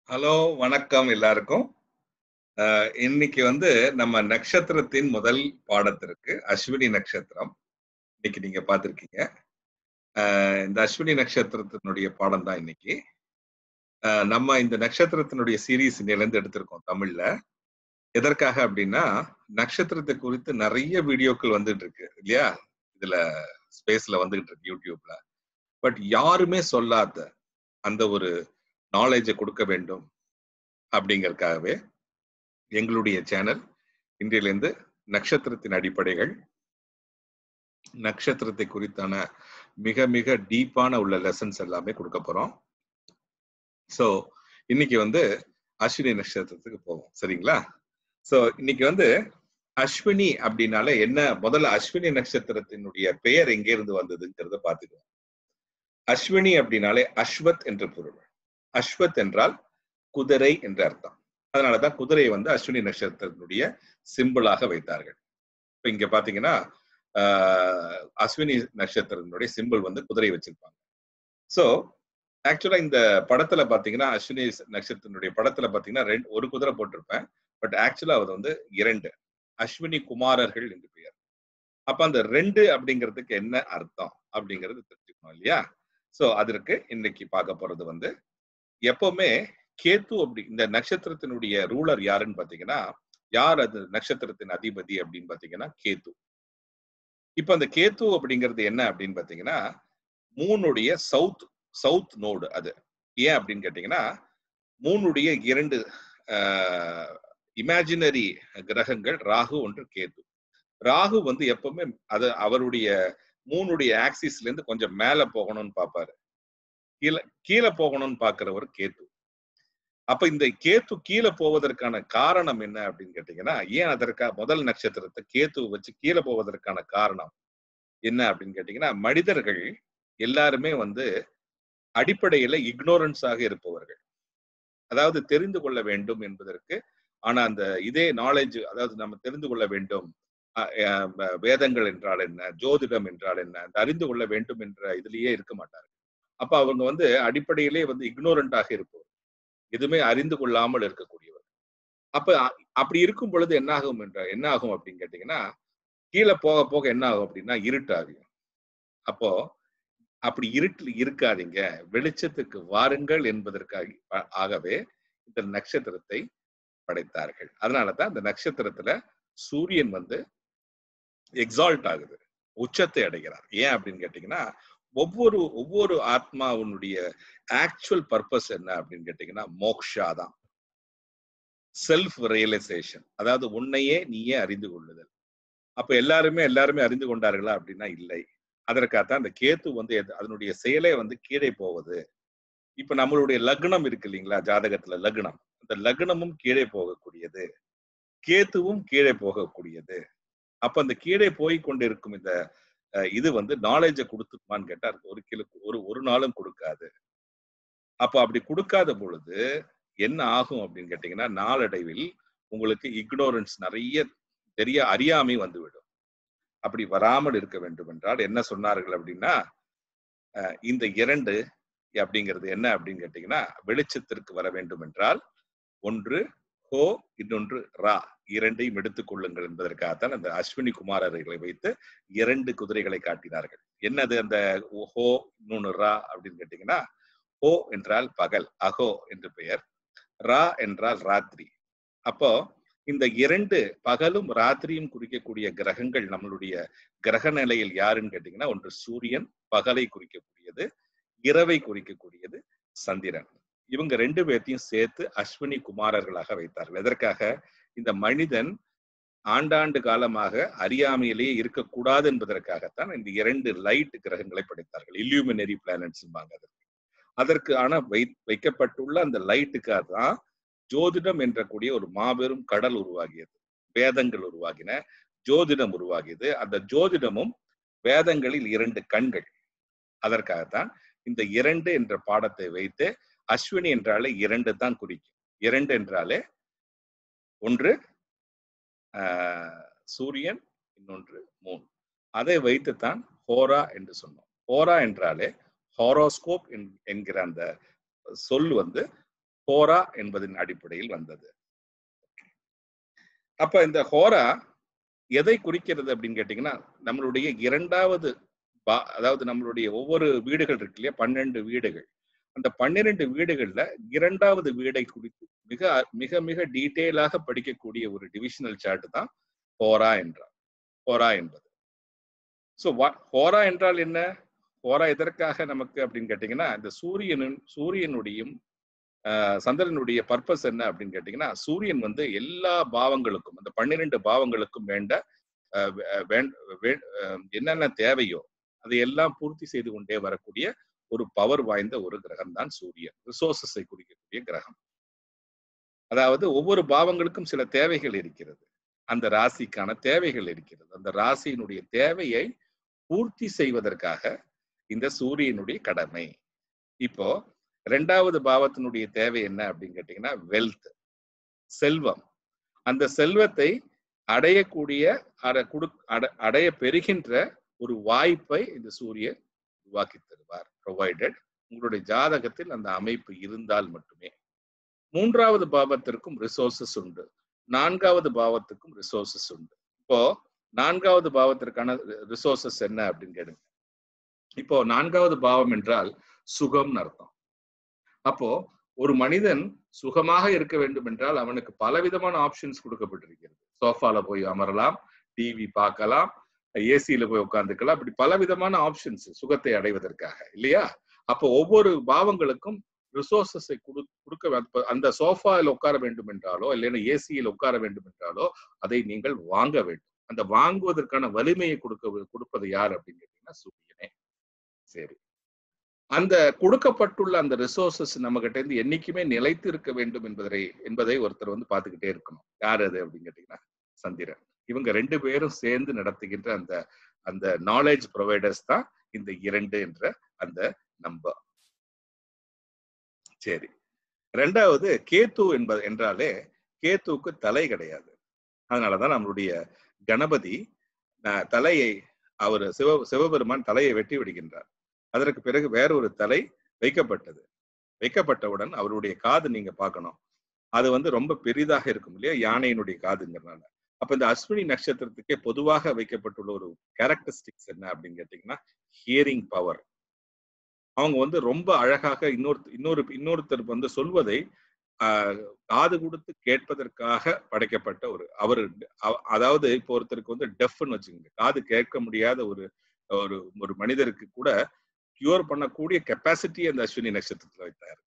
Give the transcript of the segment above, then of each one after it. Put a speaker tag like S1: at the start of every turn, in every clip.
S1: hello வணக்கம் எல்லாருக்கும் அஹ், இன்னைக்கு வந்து நம்ம நட்சத்திரத்தின் முதல் பாடத்திற்கு அஸ்வினி நட்சத்திரம் இன்னைக்கு நீங்க பார்த்திருக்கீங்க அஹ், இந்த அஸ்வினி நட்சத்திரத்தினுடைய பாடம் தான் இன்னைக்கு அஹ், நம்ம இந்த நட்சத்திரத்தினுடைய சீரீஸ் இன்னையிலேருந்து எடுத்திருக்கோம் தமிழ்ல எதற்காக அப்படின்னா நட்சத்திரத்தை குறித்து நிறைய வீடியோக்கள் வந்துட்டு இருக்கு இல்லையா இதுல ஸ்பேஸ்ல வந்துகிட்டு இருக்கு யூடியூப்ல பட் யாருமே சொல்லாத அந்த ஒரு நாலேஜை கொடுக்க வேண்டும் அப்படிங்கறதுக்காகவே எங்களுடைய சேனல் இன்றையிலிருந்து நட்சத்திரத்தின் அடிப்படைகள் நட்சத்திரத்தை குறித்தான மிக மிக டீப்பான உள்ள லெசன்ஸ் எல்லாமே கொடுக்க போறோம் ஸோ இன்னைக்கு வந்து அஸ்வினி நட்சத்திரத்துக்கு போவோம் சரிங்களா ஸோ இன்னைக்கு வந்து அஸ்வினி அப்படின்னால என்ன முதல்ல அஸ்வினி நட்சத்திரத்தினுடைய பெயர் எங்கே இருந்து வந்ததுங்கிறத பார்த்துக்குவோம் அஸ்வினி அப்படின்னாலே அஸ்வத் என்று பொருள் அஸ்வத் என்றால் குதிரை என்ற அர்த்தம் அதனாலதான் குதிரையை வந்து அஸ்வினி நட்சத்திரத்தினுடைய சிம்பிளாக வைத்தார்கள் இப்ப இங்க பாத்தீங்கன்னா ஆஹ், அஸ்வினி நட்சத்திரத்தினுடைய சிம்பிள் வந்து குதிரை வச்சிருப்பாங்க சோ ஆக்சுவலா இந்த படத்துல பாத்தீங்கன்னா அஸ்வினி நட்சத்திரத்தினுடைய படத்துல பாத்தீங்கன்னா ரெண்டு ஒரு குதிரை போட்டிருப்பேன் பட் ஆக்சுவலா அது வந்து இரண்டு அஸ்வினி குமாரர்கள் என்று பெயர் அப்ப அந்த ரெண்டு அப்படிங்கிறதுக்கு என்ன அர்த்தம் அப்படிங்கிறது தெரிஞ்சுக்கணும் இல்லையா சோ அதற்கு இன்னைக்கு பார்க்க போறது வந்து எப்பவுமே கேத்து அப்படி இந்த நட்சத்திரத்தினுடைய ரூலர் யாருன்னு பாத்தீங்கன்னா யார் அது நட்சத்திரத்தின் அதிபதி அப்படின்னு பாத்தீங்கன்னா கேத்து இப்ப அந்த கேத்து அப்படிங்கிறது என்ன அப்படின்னு பாத்தீங்கன்னா மூணுடைய சவுத் சவுத் நோடு அது ஏன் அப்படின்னு கேட்டீங்கன்னா மூணுடைய இரண்டு இமேஜினரி கிரகங்கள் ராகு ஒன்று கேத்து ராகு வந்து எப்பவுமே அது அவருடைய மூணுடைய ஆக்சிஸ்ல இருந்து கொஞ்சம் மேல போகணும்னு பார்ப்பாரு கீழே கீழே போகணும்னு பாக்குறவர் கேத்து அப்ப இந்த கேத்து கீழே போவதற்கான காரணம் என்ன அப்படின்னு கேட்டீங்கன்னா ஏன் அதற்கா முதல் நட்சத்திரத்தை கேத்து வச்சு கீழே போவதற்கான காரணம் என்ன அப்படின்னு கேட்டீங்கன்னா மனிதர்கள் எல்லாருமே வந்து அடிப்படையில இக்னோரன்ஸாக இருப்பவர்கள் அதாவது தெரிந்து கொள்ள வேண்டும் என்பதற்கு ஆனா அந்த இதே நாலேஜ் அதாவது நம்ம தெரிந்து கொள்ள வேண்டும் அஹ் அஹ் வேதங்கள் என்றால் என்ன ஜோதிடம் என்றால் என்ன அந்த அறிந்து கொள்ள வேண்டும் என்ற இதுலயே இருக்க மாட்டார்கள் அப்ப அவங்க வந்து அடிப்படையிலே வந்து இக்னோரண்டாக இருப்பவர் எதுவுமே அறிந்து கொள்ளாமல் இருக்கக்கூடியவர் அப்ப அ- அப்படி இருக்கும் பொழுது என்ன ஆகும் என்ற என்ன ஆகும் அப்படின்னு கேட்டீங்கன்னா கீழே போக போக என்ன ஆகும் அப்படின்னா இருட்டாகும் அப்போ அப்படி இருட்டில் இருக்காதீங்க வெளிச்சத்துக்கு வாருங்கள் என்பதற்காக ஆ- ஆகவே இந்த நட்சத்திரத்தை படைத்தார்கள் அதனாலதான் இந்த நட்சத்திரத்துல சூரியன் வந்து எக்ஸால்ட் ஆகுது உச்சத்தை அடைகிறார் ஏன் அப்படின்னு கேட்டீங்கன்னா ஒவ்வொரு ஒவ்வொரு ஆத்மாவினுடைய ஆக்சுவல் பர்பஸ் என்ன அப்படின்னு கேட்டீங்கன்னா மோக்ஷா தான் செல்ஃப் ரியலைசேஷன் அதாவது உன்னையே நீயே அறிந்து கொள்ளுதல் அப்ப எல்லாருமே எல்லாருமே அறிந்து கொண்டார்களா அப்படின்னா இல்லை அதற்காகத்தான் அந்த கேத்து வந்து எது- அதனுடைய செயலே வந்து கீழே போவது இப்ப நம்மளுடைய லக்னம் இருக்கு இல்லைங்களா ஜாதகத்துல லக்னம் அந்த லக்னமும் கீழே போகக்கூடியது கேத்துவும் கீழே போகக்கூடியது அப்ப அந்த கீழே போய் கொண்டிருக்கும் இந்த அஹ், இது வந்து நாலேஜை கொடுத்துக்குமான்னு கேட்டா அதுக்கு ஒரு கிலோ ஒரு ஒரு நாளும் கொடுக்காது அப்ப அப்படி கொடுக்காத பொழுது என்ன ஆகும் அப்படின்னு கேட்டீங்கன்னா நாளடைவில் உங்களுக்கு இக்னோரன்ஸ் நிறைய தெரிய அறியாமை வந்துவிடும் அப்படி வராமல் இருக்க வேண்டும் என்றால் என்ன சொன்னார்கள் அப்படின்னா அஹ், இந்த இரண்டு அப்படிங்கிறது என்ன அப்படின்னு கேட்டீங்கன்னா வெளிச்சத்திற்கு வர வேண்டும் என்றால் ஒன்று ஹோ இன்னொன்று ரா இரண்டையும் எடுத்துக் கொள்ளுங்கள் என்பதற்காகத்தான் அந்த அஸ்வினி குமாரர்களை வைத்து இரண்டு குதிரைகளை காட்டினார்கள் என்னது அந்த ஹோ இன்னொன்னு ரா அப்படின்னு கேட்டீங்கன்னா ஹோ என்றால் பகல் அஹோ என்று பெயர் ரா என்றால் ராத்திரி அப்போ இந்த இரண்டு பகலும் ராத்திரியும் குறிக்கக்கூடிய கிரகங்கள் நம்மளுடைய கிரக நிலையில் யாருன்னு கேட்டீங்கன்னா ஒன்று சூரியன் பகலை குறிக்கக்கூடியது இரவை குறிக்கக்கூடியது சந்திரன் இவங்க ரெண்டு பேர்த்தையும் சேர்த்து அஸ்வினி குமாரர்களாக வைத்தார்கள் எதற்காக இந்த மனிதன் ஆண்டாண்டு காலமாக அறியாமையிலேயே இருக்கக்கூடாது என்பதற்காகத்தான் இந்த இரண்டு லைட் கிரகங்களை படைத்தார்கள் இல்லியூமினரி பிளானட்ஸ் அதற்கு அதற்கு ஆனா வை வைக்கப்பட்டுள்ள அந்த லைட்டுக்காக தான் ஜோதிடம் என்ற கூடிய ஒரு மாபெரும் கடல் உருவாகியது வேதங்கள் உருவாகின ஜோதிடம் உருவாகியது அந்த ஜோதிடமும் வேதங்களில் இரண்டு கண்கள் அதற்காகத்தான் இந்த இரண்டு என்ற பாடத்தை வைத்து அஸ்வினி என்றாலே இரண்டு தான் குறிக்கும் இரண்டு என்றாலே ஒன்று ஆஹ், சூரியன் இன்னொன்று மூன் அதை வைத்துத்தான் ஹோரா என்று சொன்னோம் ஹோரா என்றாலே ஹாரோஸ்கோப் என்கிற அந்த சொல் வந்து ஹோரா என்பதின் அடிப்படையில் வந்தது அப்ப இந்த ஹோரா எதை குறிக்கிறது அப்படின்னு கேட்டீங்கன்னா நம்மளுடைய இரண்டாவது பா- அதாவது நம்மளுடைய ஒவ்வொரு வீடுகள் இருக்கு இல்லையா பன்னெண்டு வீடுகள் அந்த பன்னிரண்டு வீடுகள்ல இரண்டாவது வீடை குறித்து மிக மிக மிக டீட்டெயிலாக படிக்கக்கூடிய ஒரு டிவிஷனல் சார்ட் தான் ஹோரா என்றார் ஹோரா என்பது ஸோ ஹோரா என்றால் என்ன ஹோரா எதற்காக நமக்கு அப்படின்னு கேட்டீங்கன்னா இந்த சூரியனின் சூரியனுடையும் ஆஹ், சந்திரனுடைய பர்பஸ் என்ன அப்படின்னு கேட்டீங்கன்னா சூரியன் வந்து எல்லா பாவங்களுக்கும் அந்த பன்னிரெண்டு பாவங்களுக்கும் வேண்ட ஆஹ், வே- வேண்- வே- ஆஹ், என்னென்ன தேவையோ அதையெல்லாம் பூர்த்தி செய்து கொண்டே வரக்கூடிய ஒரு பவர் வாய்ந்த ஒரு கிரகம் தான் சூரியன் ரிசோர்சஸை குறிக்கக்கூடிய கிரகம் அதாவது ஒவ்வொரு பாவங்களுக்கும் சில தேவைகள் இருக்கிறது அந்த ராசிக்கான தேவைகள் இருக்கிறது அந்த ராசியினுடைய தேவையை பூர்த்தி செய்வதற்காக இந்த சூரியனுடைய கடமை இப்போ ரெண்டாவது பாவத்தினுடைய தேவை என்ன அப்படின்னு கேட்டீங்கன்னா வெல்த் செல்வம் அந்த செல்வத்தை அடையக்கூடிய அட குடு அட- அடைய பெறுகின்ற ஒரு வாய்ப்பை இந்த சூரியன் உருவாக்கி தருவார் ப்ரொவைடட் உங்களுடைய ஜாதகத்தில் அந்த அமைப்பு இருந்தால் மட்டுமே மூன்றாவது பாவத்திற்கும் ரிசோர்சஸ் உண்டு நான்காவது பாவத்துக்கும் ரிசோர்சஸ் உண்டு இப்போ நான்காவது பாவத்திற்கான ரிசோர்சஸ் என்ன அப்படின்னு கேளுங்க இப்போ நான்காவது பாவம் என்றால் சுகம்னு அர்த்தம் அப்போ ஒரு மனிதன் சுகமாக இருக்க வேண்டும் என்றால் அவனுக்கு பலவிதமான ஆப்ஷன்ஸ் கொடுக்கப்பட்டிருக்கிறது சோஃபால போய் அமரலாம் டிவி பார்க்கலாம் ஏசியில போய் உட்காந்துக்கலாம் அப்படி பலவிதமான ஆப்ஷன்ஸ் சுகத்தை அடைவதற்காக இல்லையா அப்போ ஒவ்வொரு பாவங்களுக்கும் ரிசோர்சஸை கொடு கொடுக்க வே- அந்த சோஃபாவில் உட்கார வேண்டும் என்றாலோ இல்லைன்னா ஏசியில் உட்கார வேண்டும் என்றாலோ அதை நீங்கள் வாங்க வேண்டும் அந்த வாங்குவதற்கான வலிமையை கொடுக்க கொடுப்பது யார் அப்படின்னு கேட்டீங்கன்னா சூரியனே சரி அந்த கொடுக்கப்பட்டுள்ள அந்த ரிசோர்சஸ் நம்ம கிட்ட இருந்து என்னைக்குமே நிலைத்து இருக்க வேண்டும் என்பதை என்பதை ஒருத்தர் வந்து பார்த்துக்கிட்டே இருக்கணும் யார் அது அப்படின்னு கேட்டீங்கன்னா சந்திரன் இவங்க ரெண்டு பேரும் சேர்ந்து நடத்துகின்ற அந்த அந்த நாலேஜ் ப்ரொவைடர்ஸ் தான் இந்த இரண்டு என்ற அந்த நம்பர் சரி ரெண்டாவது கேத்து என்பது என்றாலே கேத்துவுக்கு தலை கிடையாது அதனாலதான் நம்மளுடைய கணபதி அஹ், தலையை அவர் சிவ சிவபெருமான் தலையை வெட்டி விடுகின்றார் அதற்கு பிறகு வேற ஒரு தலை வைக்கப்பட்டது வைக்கப்பட்டவுடன் அவருடைய காது நீங்க பார்க்கணும் அது வந்து ரொம்ப பெரிதாக இருக்கும் இல்லையா யானையினுடைய காதுங்கிறனால அப்ப இந்த அஸ்வினி நட்சத்திரத்துக்கே பொதுவாக வைக்கப்பட்டுள்ள ஒரு கேரக்டரிஸ்டிக்ஸ் என்ன அப்படின்னு கேட்டீங்கன்னா ஹியரிங் பவர் அவங்க வந்து ரொம்ப அழகாக இன்னொரு இன்னொரு இன்னொருத்தர் வந்து சொல்வதை ஆஹ், காது கொடுத்து கேட்பதற்காக படைக்கப்பட்ட ஒரு அவர் அவ- அதாவது இப்போ ஒருத்தருக்கு வந்து டெஃப்னு வச்சுக்கோங்க காது கேட்க முடியாத ஒரு ஒரு ஒரு மனிதருக்கு கூட கியூர் பண்ணக்கூடிய கெப்பாசிட்டி அந்த அஸ்வினி நட்சத்திரத்துல வைத்தார்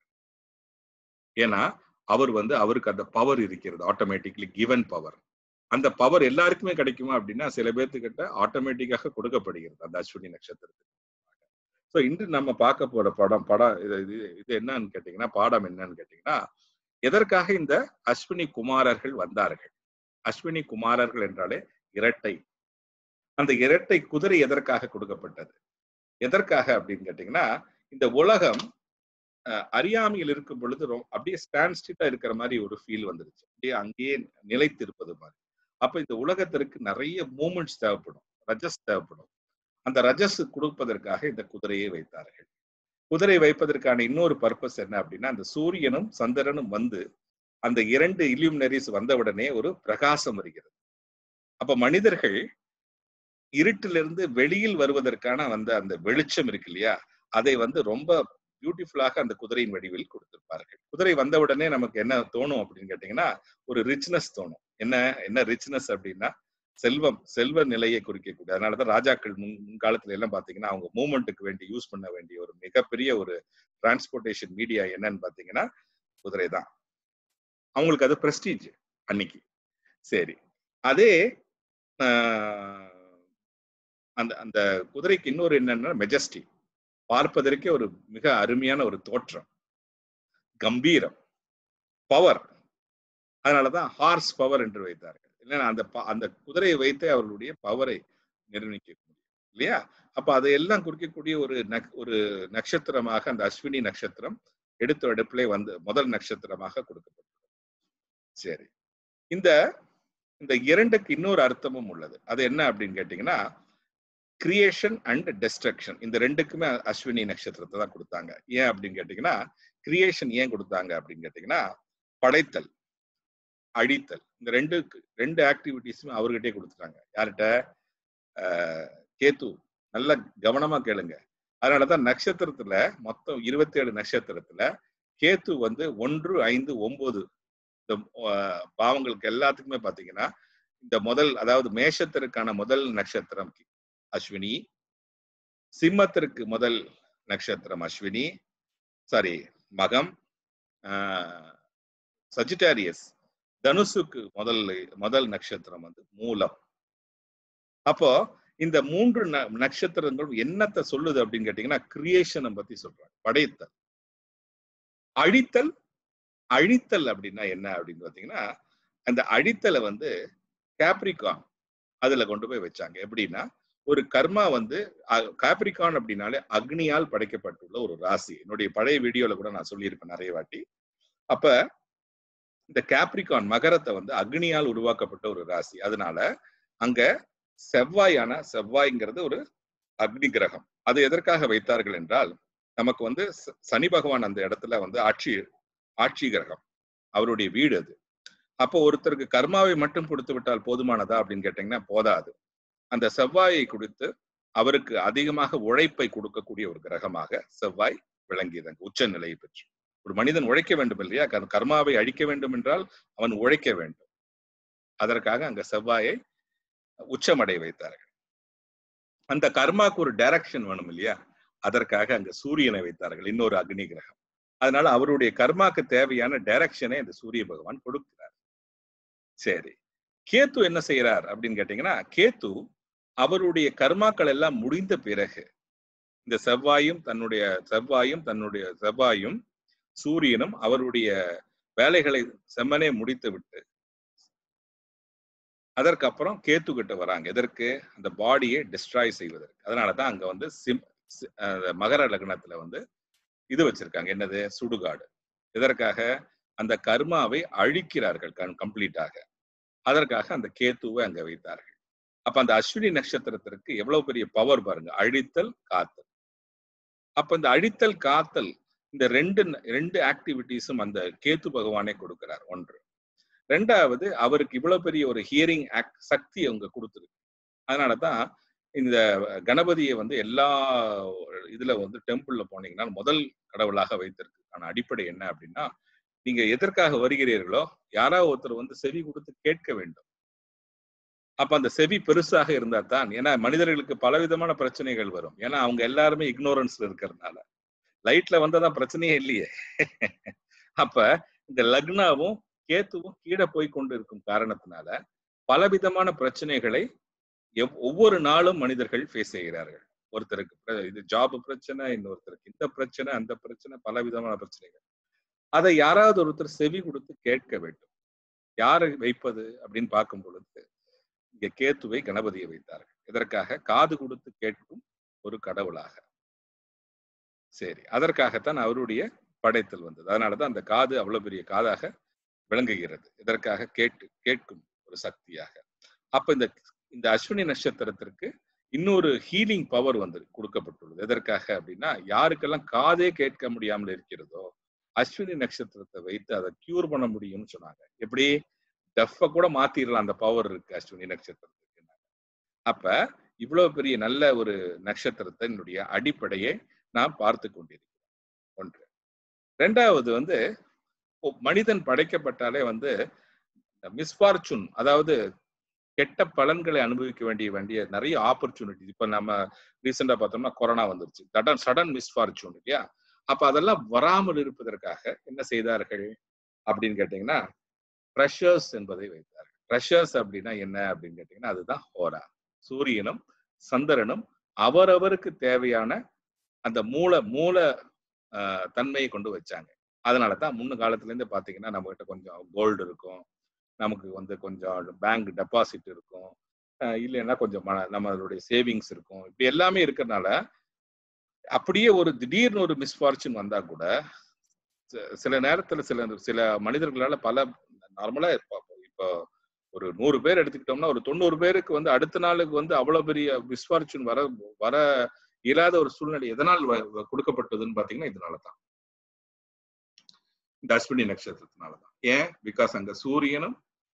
S1: ஏன்னா அவர் வந்து அவருக்கு அந்த பவர் இருக்கிறது ஆட்டோமேட்டிக்லி கிவன் பவர் அந்த பவர் எல்லாருக்குமே கிடைக்குமா அப்படின்னா சில பேர்த்துக்கிட்ட ஆட்டோமேட்டிக்காக கொடுக்கப்படுகிறது அந்த அஸ்வினி நட்சத்திரத்துக்கு ஸோ இன்று நம்ம பார்க்க போற படம் படம் இது இது இது என்னன்னு கேட்டீங்கன்னா பாடம் என்னன்னு கேட்டீங்கன்னா எதற்காக இந்த அஸ்வினி குமாரர்கள் வந்தார்கள் அஸ்வினி குமாரர்கள் என்றாலே இரட்டை அந்த இரட்டை குதிரை எதற்காக கொடுக்கப்பட்டது எதற்காக அப்படின்னு கேட்டீங்கன்னா இந்த உலகம் அஹ், அறியாமையில் இருக்கும் பொழுது ரொ- அப்படியே ஸ்டாண்ட் ஸ்டிட்டா இருக்கிற மாதிரி ஒரு ஃபீல் வந்துருச்சு அப்படியே அங்கேயே நிலைத்து இருப்பது மாதிரி அப்ப இந்த உலகத்திற்கு நிறைய மூமெண்ட்ஸ் தேவைப்படும் ரஜஸ் தேவைப்படும் அந்த ரஜஸ் கொடுப்பதற்காக இந்த குதிரையை வைத்தார்கள் குதிரை வைப்பதற்கான இன்னொரு பர்பஸ் என்ன அப்படின்னா அந்த சூரியனும் சந்திரனும் வந்து அந்த இரண்டு இல்யூமினரிஸ் வந்தவுடனே ஒரு பிரகாசம் வருகிறது அப்ப மனிதர்கள் இருட்டிலிருந்து வெளியில் வருவதற்கான வந்த அந்த வெளிச்சம் இருக்கு இல்லையா அதை வந்து ரொம்ப பியூட்டிஃபுல்லாக அந்த குதிரையின் வடிவில் கொடுத்திருப்பார்கள் குதிரை வந்தவுடனே நமக்கு என்ன தோணும் அப்படின்னு கேட்டீங்கன்னா ஒரு ரிச்னஸ் தோணும் என்ன என்ன ரிச்னஸ் அப்படின்னா செல்வம் செல்வ நிலையை குறிக்கக்கூடிய அதனாலதான் ராஜாக்கள் முன் முன்காலத்துல எல்லாம் பாத்தீங்கன்னா அவங்க மூமெண்ட்டுக்கு வேண்டி யூஸ் பண்ண வேண்டிய ஒரு மிகப்பெரிய ஒரு டிரான்ஸ்போர்ட்டேஷன் மீடியா என்னன்னு பாத்தீங்கன்னா குதிரை தான் அவங்களுக்கு அது பிரஸ்டீஜ் அன்னைக்கு சரி அதே ஆஹ், அந்த அந்த குதிரைக்கு இன்னொரு என்னன்னா மெஜஸ்டி பார்ப்பதற்கே ஒரு மிக அருமையான ஒரு தோற்றம் கம்பீரம் பவர் அதனாலதான் ஹார்ஸ் பவர் என்று வைத்தார்கள் இல்லைன்னா அந்த ப- அந்த குதிரையை வைத்தே அவர்களுடைய பவரை நிர்ணயிக்க முடியும் இல்லையா அப்ப அதையெல்லாம் குறிக்கக்கூடிய ஒரு நக்- ஒரு நட்சத்திரமாக அந்த அஸ்வினி நட்சத்திரம் எடுத்த எடுப்பிலே வந்து முதல் நட்சத்திரமாக கொடுக்கப்பட்டது சரி இந்த இந்த இரண்டுக்கு இன்னொரு அர்த்தமும் உள்ளது அது என்ன அப்படின்னு கேட்டீங்கன்னா கிரியேஷன் அண்ட் டெஸ்ட்ரக்ஷன் இந்த ரெண்டுக்குமே அஸ்வினி நட்சத்திரத்தை தான் கொடுத்தாங்க ஏன் அப்படின்னு கேட்டீங்கன்னா கிரியேஷன் ஏன் கொடுத்தாங்க அப்படின்னு கேட்டீங்கன்னா படைத்தல் அழித்தல் இந்த ரெண்டு ரெண்டு ஆக்டிவிட்டிஸுமே அவர்கிட்டே கொடுத்துட்டாங்க யார்கிட்ட ஆஹ் கேத்து நல்ல கவனமா கேளுங்க அதனாலதான் நட்சத்திரத்துல மொத்தம் இருபத்தி ஏழு நட்சத்திரத்துல கேத்து வந்து ஒன்று ஐந்து ஒன்பது இந்த ஆஹ் பாவங்களுக்கு எல்லாத்துக்குமே பாத்தீங்கன்னா இந்த முதல் அதாவது மேஷத்திற்கான முதல் நட்சத்திரம் அஸ்வினி சிம்மத்திற்கு முதல் நட்சத்திரம் அஸ்வினி சாரி மகம் சஜிட்டாரியஸ் தனுசுக்கு முதல் முதல் நட்சத்திரம் வந்து மூலம் அப்போ இந்த மூன்று நட்சத்திரங்கள் என்னத்தை சொல்லுது அப்படின்னு கேட்டீங்கன்னா கிரியேஷனை பத்தி சொல்றாங்க படைத்தல் அழித்தல் அழித்தல் அப்படின்னா என்ன அப்படின்னு பாத்தீங்கன்னா அந்த அழித்தலை வந்து கேப்ரிகான் அதுல கொண்டு போய் வச்சாங்க எப்படின்னா ஒரு கர்மா வந்து காப்ரிகான் அப்படின்னாலே அக்னியால் படைக்கப்பட்டுள்ள ஒரு ராசி என்னுடைய பழைய வீடியோல கூட நான் சொல்லியிருப்பேன் நிறைய வாட்டி அப்ப இந்த கேப்ரிகான் மகரத்தை வந்து அக்னியால் உருவாக்கப்பட்ட ஒரு ராசி அதனால அங்க செவ்வாயான செவ்வாய்ங்கிறது ஒரு அக்னி கிரகம் அது எதற்காக வைத்தார்கள் என்றால் நமக்கு வந்து சனி பகவான் அந்த இடத்துல வந்து ஆட்சி ஆட்சி கிரகம் அவருடைய வீடு அது அப்போ ஒருத்தருக்கு கர்மாவை மட்டும் கொடுத்து விட்டால் போதுமானதா அப்படின்னு கேட்டீங்கன்னா போதாது அந்த செவ்வாயை கொடுத்து அவருக்கு அதிகமாக உழைப்பை கொடுக்கக்கூடிய ஒரு கிரகமாக செவ்வாய் விளங்கியது உச்ச நிலையை பெற்று ஒரு மனிதன் உழைக்க வேண்டும் இல்லையா கர்மாவை அழிக்க வேண்டும் என்றால் அவன் உழைக்க வேண்டும் அதற்காக அங்க செவ்வாயை உச்சமடை வைத்தார்கள் அந்த கர்மாக்கு ஒரு டைரக்ஷன் வேணும் இல்லையா அதற்காக அங்க சூரியனை வைத்தார்கள் இன்னொரு அக்னி கிரகம் அதனால அவருடைய கர்மாக்கு தேவையான டைரக்ஷனை அந்த சூரிய பகவான் கொடுக்கிறார் சரி கேத்து என்ன செய்யறார் அப்படின்னு கேட்டீங்கன்னா கேத்து அவருடைய கர்மாக்கள் எல்லாம் முடிந்த பிறகு இந்த செவ்வாயும் தன்னுடைய செவ்வாயும் தன்னுடைய செவ்வாயும் சூரியனும் அவருடைய வேலைகளை செம்மனே முடித்து விட்டு அதற்கப்புறம் கேத்து கிட்ட வராங்க எதற்கு அந்த பாடியை டிஸ்ட்ராய் செய்வதற்கு அதனாலதான் அங்க வந்து சிம் மகர லக்னத்துல வந்து இது வச்சிருக்காங்க என்னது சுடுகாடு இதற்காக அந்த கர்மாவை அழிக்கிறார்கள் கம்ப்ளீட்டாக அதற்காக அந்த கேத்துவை அங்க வைத்தார்கள் அப்ப அந்த அஸ்வினி நட்சத்திரத்திற்கு எவ்வளவு பெரிய பவர் பாருங்க அழித்தல் காத்தல் அப்ப இந்த அழித்தல் காத்தல் இந்த ரெண்டு ரெண்டு ஆக்டிவிட்டிஸும் அந்த கேத்து பகவானே கொடுக்கிறார் ஒன்று ரெண்டாவது அவருக்கு இவ்வளவு பெரிய ஒரு ஹியரிங் ஆக்ட் சக்தி அவங்க கொடுத்துருக்கு அதனாலதான் இந்த கணபதியை வந்து எல்லா இதுல வந்து டெம்பிள்ல போனீங்கன்னா முதல் கடவுளாக வைத்திருக்கான அடிப்படை என்ன அப்படின்னா நீங்க எதற்காக வருகிறீர்களோ யாராவது ஒருத்தர் வந்து செவி கொடுத்து கேட்க வேண்டும் அப்ப அந்த செவி பெருசாக இருந்தா தான் ஏன்னா மனிதர்களுக்கு பலவிதமான பிரச்சனைகள் வரும் ஏன்னா அவங்க எல்லாருமே இக்னோரன்ஸ்ல இருக்கிறதுனால லைட்ல வந்தாதான் பிரச்சனையே இல்லையே அப்ப இந்த லக்னாவும் கேத்துவும் கீழே போய் கொண்டு இருக்கும் காரணத்தினால பலவிதமான பிரச்சனைகளை ஒவ்வொரு நாளும் மனிதர்கள் ஃபேஸ் செய்கிறார்கள் ஒருத்தருக்கு இது ஜாப் பிரச்சனை இன்னொருத்தருக்கு இந்த பிரச்சனை அந்த பிரச்சனை பல விதமான பிரச்சனைகள் அதை யாராவது ஒருத்தர் செவி கொடுத்து கேட்க வேண்டும் யாரை வைப்பது அப்படின்னு பார்க்கும் பொழுது இங்க கேத்துவை கணபதியை வைத்தார்கள் இதற்காக காது கொடுத்து கேட்கும் ஒரு கடவுளாக சரி அதற்காகத்தான் அவருடைய படைத்தல் வந்தது அதனாலதான் அந்த காது அவ்வளவு பெரிய காதாக விளங்குகிறது இதற்காக கேட்டு கேட்கும் ஒரு சக்தியாக அப்ப இந்த இந்த அஸ்வினி நட்சத்திரத்திற்கு இன்னொரு ஹீலிங் பவர் வந்து கொடுக்கப்பட்டுள்ளது எதற்காக அப்படின்னா யாருக்கெல்லாம் காதே கேட்க முடியாமல் இருக்கிறதோ அஸ்வினி நட்சத்திரத்தை வைத்து அதை கியூர் பண்ண முடியும்னு சொன்னாங்க எப்படி டஃப்ப கூட மாத்திரலாம் அந்த பவர் இருக்கு அஸ்வினி நட்சத்திரத்துக்கு அப்ப இவ்வளவு பெரிய நல்ல ஒரு நட்சத்திரத்தினுடைய அடிப்படையை நாம் பார்த்து கொண்டிருக்கிறோம் ஒன்று ரெண்டாவது வந்து மனிதன் படைக்கப்பட்டாலே வந்து மிஸ்பார்ச்சுன் அதாவது கெட்ட பலன்களை அனுபவிக்க வேண்டிய வேண்டிய நிறைய ஆப்பர்ச்சுனிட்டி இப்ப நம்ம ரீசெண்டா பார்த்தோம்னா கொரோனா வந்துருச்சு சடன் சடன் மிஸ்பார்ச்சூன் இல்லையா அப்ப அதெல்லாம் வராமல் இருப்பதற்காக என்ன செய்தார்கள் அப்படின்னு கேட்டீங்கன்னா ப்ரெஷர்ஸ் என்பதை வைத்தார்கள் ப்ரெஷர்ஸ் அப்படின்னா என்ன அப்படின்னு கேட்டீங்கன்னா அதுதான் ஹோரா சூரியனும் சந்திரனும் அவரவருக்கு தேவையான அந்த மூல மூல தன்மையை கொண்டு வச்சாங்க அதனால தான் முன்ன காலத்துல இருந்து பாத்தீங்கன்னா நம்ம கிட்ட கொஞ்சம் கோல்டு இருக்கும் நமக்கு வந்து கொஞ்சம் பேங்க் டெபாசிட் இருக்கும் இல்லைன்னா கொஞ்சம் நம்மளுடைய சேவிங்ஸ் இருக்கும் இப்படி எல்லாமே இருக்கிறதுனால அப்படியே ஒரு திடீர்னு ஒரு மிஸ்ஃபார்ச்சுன் வந்தா கூட சில நேரத்துல சில சில மனிதர்களால பல நார்மலா இப்போ ஒரு நூறு பேர் எடுத்துக்கிட்டோம்னா ஒரு தொண்ணூறு பேருக்கு வந்து அடுத்த நாளுக்கு வந்து அவ்வளவு பெரிய மிஸ்ஃபார்ச்சுன் வர வர இயலாத ஒரு சூழ்நிலை எதனால் கொடுக்கப்பட்டதுன்னு பாத்தீங்கன்னா இதனாலதான் இந்த அஸ்வினி நட்சத்திரத்தினாலதான் ஏன் பிகாஸ் அங்க சூரியனும்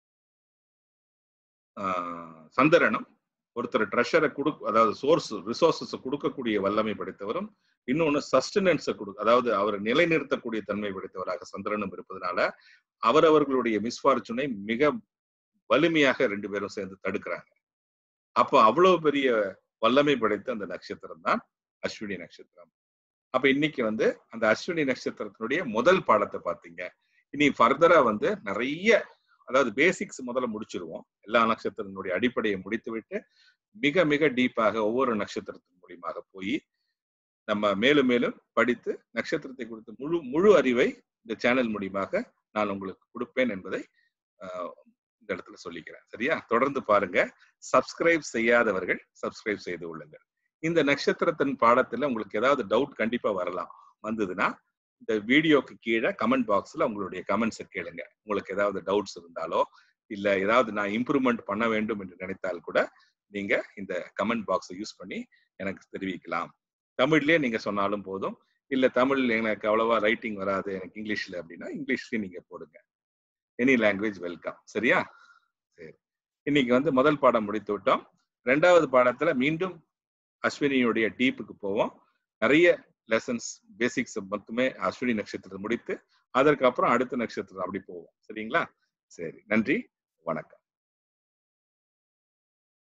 S1: ஆஹ், சந்திரனும் ஒருத்தர் ட்ரெஷரை கொடு அதாவது சோர்ஸ் ரிசோர்சஸ் கொடுக்கக்கூடிய வல்லமை படைத்தவரும் இன்னொன்னு சஸ்டனன்ஸை கொடு அதாவது அவர் நிலைநிறுத்தக்கூடிய தன்மை படைத்தவராக சந்திரனும் இருப்பதனால அவரவர்களுடைய மிஸ்பார்ச்சுனை மிக வலிமையாக ரெண்டு பேரும் சேர்ந்து தடுக்கிறாங்க அப்போ அவ்வளவு பெரிய வல்லமை படைத்த அந்த நட்சத்திரம் தான் அஸ்வினி நட்சத்திரம் அப்ப இன்னைக்கு வந்து அந்த அஸ்வினி நட்சத்திரத்தினுடைய முதல் பாடத்தை பார்த்தீங்க இனி ஃபர்தரா வந்து நிறைய அதாவது பேசிக்ஸ் முதல்ல முடிச்சிருவோம் எல்லா நட்சத்திரத்தினுடைய அடிப்படையை முடித்துவிட்டு மிக மிக டீப்பாக ஒவ்வொரு நட்சத்திரத்தின் மூலியமாக போய் நம்ம மேலும் மேலும் படித்து நட்சத்திரத்தை குறித்த முழு முழு அறிவை இந்த சேனல் மூலியமாக நான் உங்களுக்கு கொடுப்பேன் என்பதை ஆஹ், இந்த இடத்துல சொல்லிக்கிறேன் சரியா தொடர்ந்து பாருங்க சப்ஸ்கிரைப் செய்யாதவர்கள் சப்ஸ்கிரைப் செய்து கொள்ளுங்கள் இந்த நட்சத்திரத்தின் பாடத்துல உங்களுக்கு ஏதாவது டவுட் கண்டிப்பா வரலாம் வந்ததுன்னா இந்த வீடியோக்கு கீழே கமெண்ட் பாக்ஸ்ல உங்களுடைய கமெண்ட்ஸை கேளுங்க உங்களுக்கு ஏதாவது டவுட்ஸ் இருந்தாலோ இல்ல ஏதாவது நான் இம்ப்ரூவ்மெண்ட் பண்ண வேண்டும் என்று நினைத்தால் கூட நீங்க இந்த கமெண்ட் பாக்ஸை யூஸ் பண்ணி எனக்கு தெரிவிக்கலாம் தமிழ்லயே நீங்க சொன்னாலும் போதும் இல்ல தமிழ் எனக்கு அவ்வளவா ரைட்டிங் வராது எனக்கு இங்கிலீஷ்ல அப்படின்னா இங்கிலீஷ்லயும் நீங்க போடுங்க எனி லாங்குவேஜ் வெல்கம் சரியா சரி இன்னைக்கு வந்து முதல் பாடம் முடித்து விட்டோம் ரெண்டாவது பாடத்துல மீண்டும் அஸ்வினியுடைய டீப்புக்கு போவோம் நிறைய லெசன்ஸ் பேசிக்ஸ் மட்டுமே அஸ்வினி நட்சத்திரத்தை முடித்து அதற்கு அப்புறம் அடுத்த நட்சத்திரம் அப்படி போவோம் சரிங்களா சரி நன்றி வணக்கம்